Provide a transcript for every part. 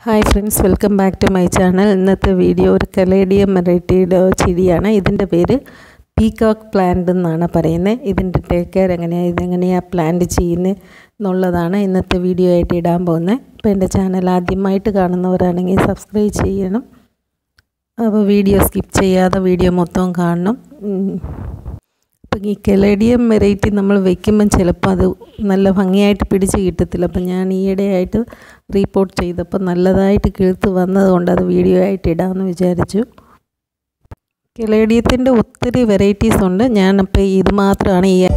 hi friends welcome back to my channel ഇന്നത്തെ video ഒരു caladium വെറൈറ്റിയുടെ ചെടിയാണ് ഇതിൻ്റെ പേര് പീകോക്ക് പ്ലാന്റ് എന്നാണ് പറയുന്നത് ഇതിൻ്റെ ടേക്ക് കെയർ എങ്ങനെയാണ് ഇതെങ്ങനെയാണ് പ്ലാന്റ് ചെയ്യുന്നത് എന്നുള്ളതാണ് ഇന്നത്തെ വീഡിയോ ആയിട്ട് ഇടാൻ പോകുന്നത് അപ്പോൾ എൻ്റെ ചാനൽ ആദ്യമായിട്ട് കാണുന്നവരാണെങ്കിൽ സബ്സ്ക്രൈബ് ചെയ്യണം അപ്പോൾ വീഡിയോ സ്കിപ്പ് ചെയ്യാതെ വീഡിയോ മൊത്തം കാണണം അപ്പം ഈ കെലേഡിയം വെറൈറ്റി നമ്മൾ വെക്കുമ്പം ചിലപ്പോൾ അത് നല്ല ഭംഗിയായിട്ട് പിടിച്ച് കിട്ടത്തില്ല അപ്പം ഞാൻ ഈയിടെയായിട്ട് റീപ്പോർട്ട് ചെയ്തപ്പോൾ നല്ലതായിട്ട് കിളുത്ത് വന്നതുകൊണ്ട് അത് വീഡിയോ ആയിട്ട് ഇടാമെന്ന് വിചാരിച്ചു കെലേഡിയത്തിൻ്റെ ഒത്തിരി വെറൈറ്റീസ് ഉണ്ട് ഞാനപ്പോൾ ഇത് മാത്രമാണ് ഈ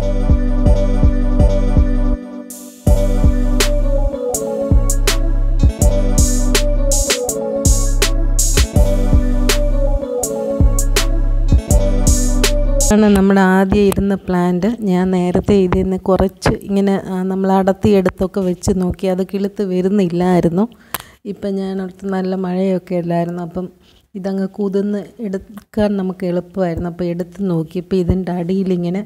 ആണ് നമ്മുടെ ആദ്യം ഇരുന്ന പ്ലാന്റ് ഞാൻ നേരത്തെ ഇതിൽ നിന്ന് കുറച്ച് ഇങ്ങനെ നമ്മൾ അടത്തിയെടുത്തൊക്കെ വെച്ച് നോക്കി അത് കിളുത്ത് വരുന്നില്ലായിരുന്നു ഇപ്പം ഞാൻ അടുത്ത് നല്ല മഴയൊക്കെ അല്ലായിരുന്നു അപ്പം ഇതങ്ങ് കുതിർന്ന് എടുക്കാൻ നമുക്ക് എളുപ്പമായിരുന്നു അപ്പോൾ എടുത്ത് നോക്കിയപ്പോൾ ഇതിൻ്റെ അടിയിലിങ്ങനെ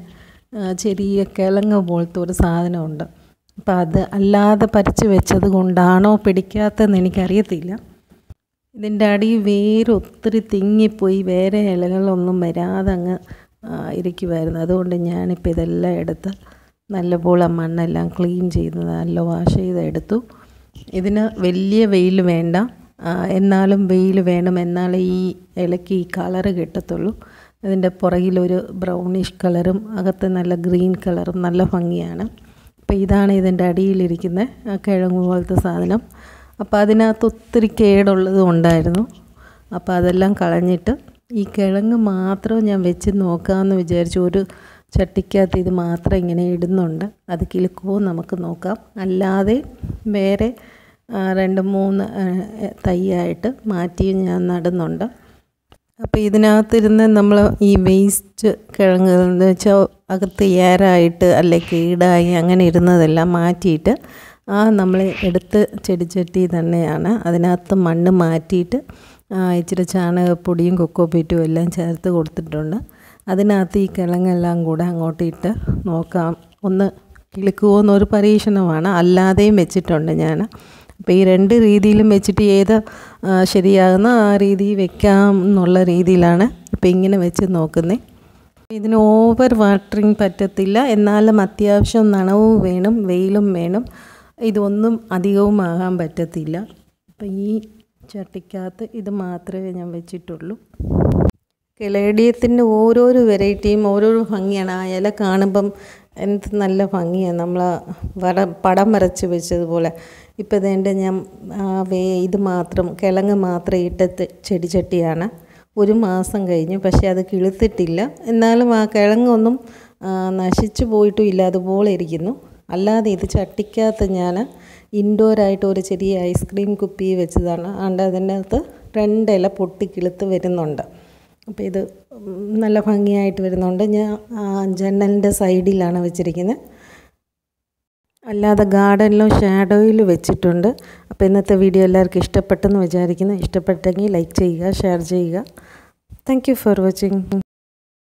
ചെറിയ കിളങ്ങ് പോലത്തെ ഒരു സാധനമുണ്ട് അപ്പോൾ അത് അല്ലാതെ പരിച്ച് വെച്ചത് കൊണ്ടാണോ പിടിക്കാത്തതെന്ന് എനിക്കറിയത്തില്ല ഇതിൻ്റെ അടി വേര് ഒത്തിരി തിങ്ങിപ്പോയി വേറെ ഇലകളൊന്നും വരാതെ അങ്ങ് ഇരിക്കുമായിരുന്നു അതുകൊണ്ട് ഞാനിപ്പോൾ ഇതെല്ലാം എടുത്ത് നല്ലപോലെ മണ്ണെല്ലാം ക്ലീൻ ചെയ്ത് നല്ല വാഷ് ചെയ്ത് എടുത്തു ഇതിന് വലിയ വെയിൽ വേണ്ട എന്നാലും വെയിൽ വേണം എന്നാലേ ഈ ഇലയ്ക്ക് ഈ കളറ് കിട്ടത്തുള്ളൂ അതിൻ്റെ പുറകിലൊരു ബ്രൗണിഷ് കളറും അകത്ത് നല്ല ഗ്രീൻ കളറും നല്ല ഭംഗിയാണ് അപ്പോൾ ഇതാണ് ഇതിൻ്റെ അടിയിലിരിക്കുന്ന കിഴങ്ങ് പോലത്തെ സാധനം അപ്പോൾ അതിനകത്ത് ഒത്തിരി കേടുള്ളത് ഉണ്ടായിരുന്നു അപ്പോൾ അതെല്ലാം കളഞ്ഞിട്ട് ഈ കിഴങ്ങ് മാത്രം ഞാൻ വെച്ച് നോക്കാമെന്ന് വിചാരിച്ചു ഒരു ചട്ടിക്കകത്ത് ഇത് മാത്രം ഇങ്ങനെ ഇടുന്നുണ്ട് അത് കിളുക്കുമോ നമുക്ക് നോക്കാം അല്ലാതെ വേറെ രണ്ട് മൂന്ന് തൈയായിട്ട് മാറ്റി ഞാൻ നടുന്നുണ്ട് അപ്പോൾ ഇതിനകത്തിരുന്ന് നമ്മൾ ഈ വേസ്റ്റ് കിഴങ്ങ് എന്ന് വെച്ചാൽ അകത്ത് ഏറായിട്ട് അല്ലെ കീടായി അങ്ങനെ ഇരുന്നതെല്ലാം മാറ്റിയിട്ട് ആ നമ്മൾ എടുത്ത് ചെടിച്ചട്ടി തന്നെയാണ് അതിനകത്ത് മണ്ണ് മാറ്റിയിട്ട് ഇച്ചിരി ചാണകപ്പൊടിയും കൊക്കോപ്പീറ്റും എല്ലാം ചേർത്ത് കൊടുത്തിട്ടുണ്ട് അതിനകത്ത് ഈ കിഴങ്ങെല്ലാം കൂടെ അങ്ങോട്ട് ഇട്ട് നോക്കാം ഒന്ന് കിളുക്കുമോ എന്നൊരു പരീക്ഷണമാണ് അല്ലാതെയും വെച്ചിട്ടുണ്ട് ഞാൻ അപ്പോൾ ഈ രണ്ട് രീതിയിലും വെച്ചിട്ട് ഏത് ശരിയാകുന്ന ആ രീതി വെക്കാം എന്നുള്ള രീതിയിലാണ് ഇപ്പോൾ ഇങ്ങനെ വെച്ച് നോക്കുന്നത് ഇതിന് ഓവർ വാട്ടറിങ് പറ്റത്തില്ല എന്നാലും അത്യാവശ്യം നനവും വേണം വെയിലും വേണം ഇതൊന്നും അധികവും ആകാൻ പറ്റത്തില്ല അപ്പം ഈ ചട്ടിക്കകത്ത് ഇത് മാത്രമേ ഞാൻ വെച്ചിട്ടുള്ളൂ കെലേഡിയത്തിൻ്റെ ഓരോരോ വെറൈറ്റിയും ഓരോരോ ഭംഗിയാണ് ആ ഇല കാണുമ്പം എന്ത് നല്ല ഭംഗിയാണ് നമ്മൾ വര പടം വരച്ച് വെച്ചതുപോലെ ഇപ്പം ഇതേൻ്റെ ഞാൻ വേ ഇത് മാത്രം കിഴങ്ങ് മാത്രം ഇട്ട ചെടിച്ചട്ടിയാണ് ഒരു മാസം കഴിഞ്ഞു പക്ഷേ അത് കിളുത്തിട്ടില്ല എന്നാലും ആ കിഴങ്ങൊന്നും നശിച്ചു പോയിട്ടും ഇല്ല അതുപോലെ ഇരിക്കുന്നു അല്ലാതെ ഇത് ചട്ടിക്കകത്ത് ഞാൻ ഇൻഡോറായിട്ട് ഒരു ചെറിയ ഐസ്ക്രീം കുപ്പി വെച്ചതാണ് അതുകൊണ്ട് അതിൻ്റെ അകത്ത് രണ്ടില പൊട്ടി കിളുത്ത് വരുന്നുണ്ട് അപ്പോൾ ഇത് നല്ല ഭംഗിയായിട്ട് വരുന്നുണ്ട് ഞാൻ ജനലിൻ്റെ സൈഡിലാണ് വെച്ചിരിക്കുന്നത് അല്ലാതെ ഗാർഡനിലും ഷാഡോയിൽ വെച്ചിട്ടുണ്ട് അപ്പോൾ ഇന്നത്തെ വീഡിയോ എല്ലാവർക്കും ഇഷ്ടപ്പെട്ടെന്ന് വിചാരിക്കുന്നു ഇഷ്ടപ്പെട്ടെങ്കിൽ ലൈക്ക് ചെയ്യുക ഷെയർ ചെയ്യുക താങ്ക് ഫോർ വാച്ചിങ്